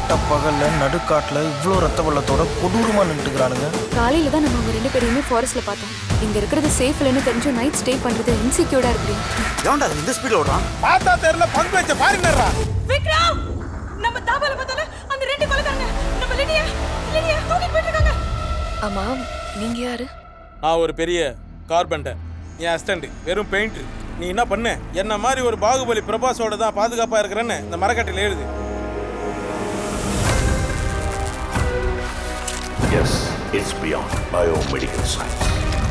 பட்ட பகல்ல நடுக்காட்டுல இவ்வளோ ரத்த வெள்ளத்தோட கொடூரமா நின்றுக்கிறானுங்க காலையில தான் நம்ம அவங்க ரெண்டு பேரையுமே ஃபாரஸ்ட்ல பார்த்தோம் இங்க இருக்கிறது சேஃப் இல்லைன்னு தெரிஞ்சு நைட் ஸ்டே பண்றது இன்செக்யூர்டா இருக்கு ஏன்டா இந்த ஸ்பீட்ல ஓடுறான் பார்த்தா தெரியல பங்கு வச்ச பாருங்கடா விக்ரம் நம்ம தாபால பார்த்தால அந்த ரெண்டு கொலைக்காரங்க நம்ம லிடியா லிடியா தூக்கிட்டு போயிட்டு இருக்காங்க ஆமா நீங்க யாரு நான் ஒரு பெரிய கார்பெண்டர் என் அசிஸ்டண்ட் வெறும் பெயிண்ட் நீ என்ன பண்ணு என்ன மாதிரி ஒரு பாகுபலி பிரபாஸோட தான் பாதுகாப்பா இருக்கிறேன்னு இந்த மரக்கட்டையில் எழுது Yes, it's beyond biomedical science.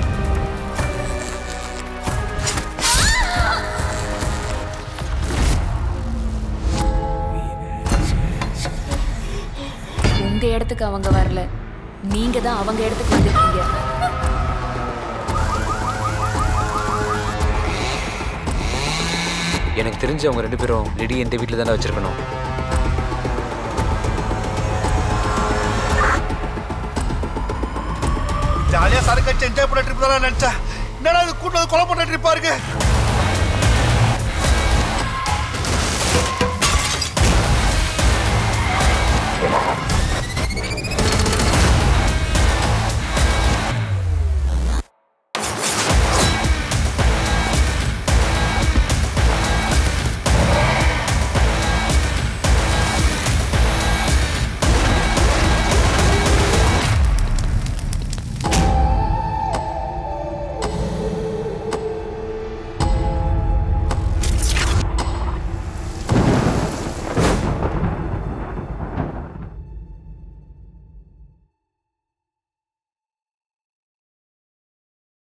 உங்க இடத்துக்கு அவங்க வரல நீங்க தான் அவங்க இடத்துக்கு வந்திருக்கீங்க எனக்கு தெரிஞ்சு அவங்க ரெண்டு பேரும் லிடி எந்த வீட்டில் தானே வச்சிருக்கணும் ஜாலியா சரக்கு அடிச்சு என்ஜாய் பண்ண ட்ரிப் தான் நினைச்சேன் என்னடா இது கூட்டம் கொலை பண்ண ட்ரிப்பா இருக்கு